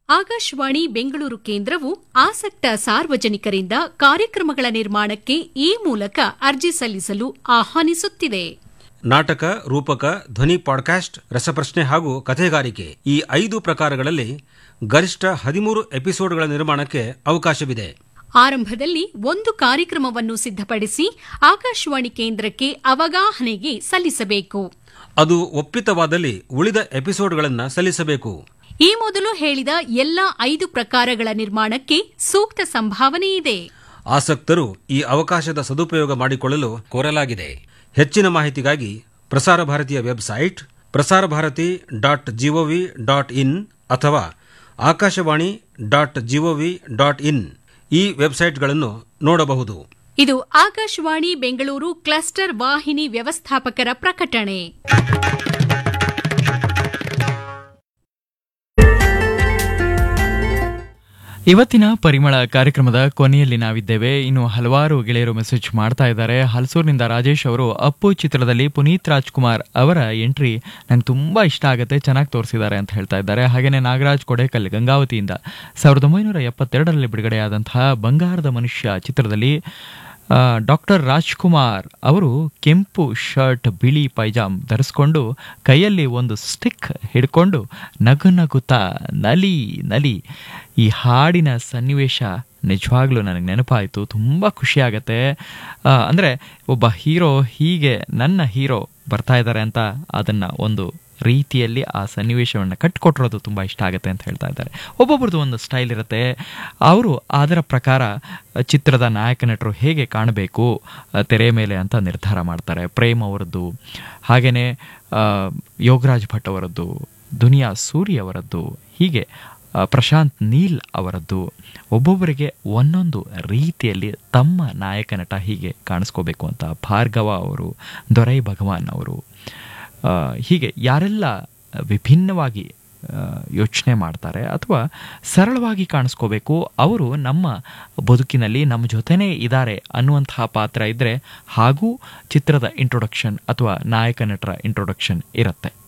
ಆಕಾಶವಾಣಿ ಬೆಂಗಳೂರು ಕೇಂದ್ರವು ಆಸಕ್ತ ಸಾರ್ವಜನಿಕರಿಂದ ಕಾರ್ಯಕ್ರಮಗಳ ನಿರ್ಮಾಣಕ್ಕೆ ಈ ಮೂಲಕ ಅರ್ಜಿ ಸಲ್ಲಿಸಲು ಆಹ್ವಾನಿಸುತ್ತಿದೆ ನಾಟಕ ರೂಪಕ ಧ್ವನಿ ಪಾಡ್ಕಾಸ್ಟ್ ರಸಪ್ರಶ್ನೆ ಹಾಗೂ ಕಥೆಗಾರಿಕೆ ಈ ಐದು ಪ್ರಕಾರಗಳಲ್ಲಿ ಗರಿಷ್ಠ ಹದಿಮೂರು ಎಪಿಸೋಡ್ಗಳ ನಿರ್ಮಾಣಕ್ಕೆ ಅವಕಾಶವಿದೆ ಆರಂಭದಲ್ಲಿ ಒಂದು ಕಾರ್ಯಕ್ರಮವನ್ನು ಸಿದ್ಧಪಡಿಸಿ ಆಕಾಶವಾಣಿ ಕೇಂದ್ರಕ್ಕೆ ಅವಗಾಹನೆಗೆ ಸಲ್ಲಿಸಬೇಕು ಅದು ಒಪ್ಪಿತವಾದಲ್ಲಿ ಉಳಿದ ಎಪಿಸೋಡ್ಗಳನ್ನು ಸಲ್ಲಿಸಬೇಕು ಈ ಮೊದಲು ಹೇಳಿದ ಎಲ್ಲ ಐದು ಪ್ರಕಾರಗಳ ನಿರ್ಮಾಣಕ್ಕೆ ಸೂಕ್ತ ಸಂಭಾವನೆ ಇದೆ ಆಸಕ್ತರು ಈ ಅವಕಾಶದ ಸದುಪಯೋಗ ಮಾಡಿಕೊಳ್ಳಲು ಕೋರಲಾಗಿದೆ ಹೆಚ್ಚಿನ ಮಾಹಿತಿಗಾಗಿ ಪ್ರಸಾರ ಭಾರತಿಯ website Prasar Bharati dot GOV dot in ಅಥವಾ Akashvani dot GOV dot in ಈ ವೆಬ್ಸೈಟ್ಗಳನ್ನು ನೋಡಬಹುದು ಇದು ಆಕಾಶವಾಣಿ ಬೆಂಗಳೂರು ಕ್ಲಸ್ಟರ್ ವಾಹಿನಿ ವ್ಯವಸ್ಥಾಪಕರ ಪ್ರಕಟಣೆ ಇವತ್ತಿನ ಪರಿಮಳ ಕಾರ್ಯಕ್ರಮದ ಕೊನೆಯಲ್ಲಿ ನಾವಿದ್ದೇವೆ ಇನ್ನು ಹಲವಾರು ಗೆಳೆಯರು ಮೆಸೇಜ್ ಮಾಡ್ತಾ ಇದ್ದಾರೆ ಹಲಸೂರಿನಿಂದ ರಾಜೇಶ್ ಅವರು ಅಪ್ಪು ಚಿತ್ರದಲ್ಲಿ ಪುನೀತ್ ರಾಜ್ಕುಮಾರ್ ಅವರ ಎಂಟ್ರಿ ನಂಗೆ ತುಂಬಾ ಇಷ್ಟ ಆಗುತ್ತೆ ಚೆನ್ನಾಗಿ ತೋರಿಸಿದ್ದಾರೆ ಅಂತ ಹೇಳ್ತಾ ಇದ್ದಾರೆ ಹಾಗೆಯೇ ನಾಗರಾಜ್ ಕೊಡೇಕಲ್ ಗಂಗಾವತಿಯಿಂದ ಸಾವಿರದ ಒಂಬೈನೂರ ಎಪ್ಪತ್ತೆರಡರಲ್ಲಿ ಬಿಡುಗಡೆಯಾದಂತಹ ಬಂಗಾರದ ಮನುಷ್ಯ ಚಿತ್ರದಲ್ಲಿ ಡಾಕ್ಟರ್ ರಾಜ್ಕುಮಾರ್ ಅವರು ಕೆಂಪು ಶರ್ಟ್ ಬಿಳಿ ಪೈಜಾಮ್ ಧರಿಸ್ಕೊಂಡು ಕೈಯಲ್ಲಿ ಒಂದು ಸ್ಟಿಕ್ ಹಿಡ್ಕೊಂಡು ನಗು ನಗುತ್ತಾ ನಲಿ ನಲಿ ಈ ಹಾಡಿನ ಸನ್ನಿವೇಶ ನಿಜವಾಗ್ಲೂ ನನಗೆ ನೆನಪಾಯಿತು ತುಂಬ ಖುಷಿಯಾಗತ್ತೆ ಅಂದರೆ ಒಬ್ಬ ಹೀರೋ ಹೀಗೆ ನನ್ನ ಹೀರೋ ಬರ್ತಾ ಇದ್ದಾರೆ ಅಂತ ಅದನ್ನು ಒಂದು ರೀತಿಯಲ್ಲಿ ಆ ಸನ್ನಿವೇಶವನ್ನು ಕಟ್ಟಿಕೊಟ್ಟಿರೋದು ತುಂಬ ಇಷ್ಟ ಆಗುತ್ತೆ ಅಂತ ಹೇಳ್ತಾ ಇದ್ದಾರೆ ಒಬ್ಬೊಬ್ರದ್ದು ಒಂದು ಸ್ಟೈಲ್ ಇರುತ್ತೆ ಅವರು ಅದರ ಪ್ರಕಾರ ಚಿತ್ರದ ನಾಯಕ ನಟರು ಹೇಗೆ ಕಾಣಬೇಕು ತೆರೆ ಮೇಲೆ ಅಂತ ನಿರ್ಧಾರ ಮಾಡ್ತಾರೆ ಪ್ರೇಮ್ ಅವರದ್ದು ಹಾಗೆಯೇ ಯೋಗರಾಜ್ ಭಟ್ ಅವರದ್ದು ದುನಿಯಾ ಸೂರಿ ಅವರದ್ದು ಹೀಗೆ ಪ್ರಶಾಂತ್ ನೀಲ್ ಅವರದ್ದು ಒಬ್ಬೊಬ್ಬರಿಗೆ ಒಂದೊಂದು ರೀತಿಯಲ್ಲಿ ತಮ್ಮ ನಾಯಕ ನಟ ಹೀಗೆ ಕಾಣಿಸ್ಕೋಬೇಕು ಅಂತ ಭಾರ್ಗವ ಅವರು ದೊರೈ ಭಗವಾನ್ ಅವರು ಹೀಗೆ ಯಾರೆಲ್ಲ ವಿಭಿನ್ನವಾಗಿ ಯೋಚನೆ ಮಾಡ್ತಾರೆ ಅಥವಾ ಸರಳವಾಗಿ ಕಾಣಿಸ್ಕೋಬೇಕು ಅವರು ನಮ್ಮ ಬದುಕಿನಲ್ಲಿ ನಮ್ಮ ಜೊತೆನೇ ಇದ್ದಾರೆ ಅನ್ನುವಂತಹ ಪಾತ್ರ ಇದ್ದರೆ ಹಾಗೂ ಚಿತ್ರದ ಇಂಟ್ರೊಡಕ್ಷನ್ ಅಥವಾ ನಾಯಕ ನಟರ ಇಂಟ್ರೊಡಕ್ಷನ್ ಇರುತ್ತೆ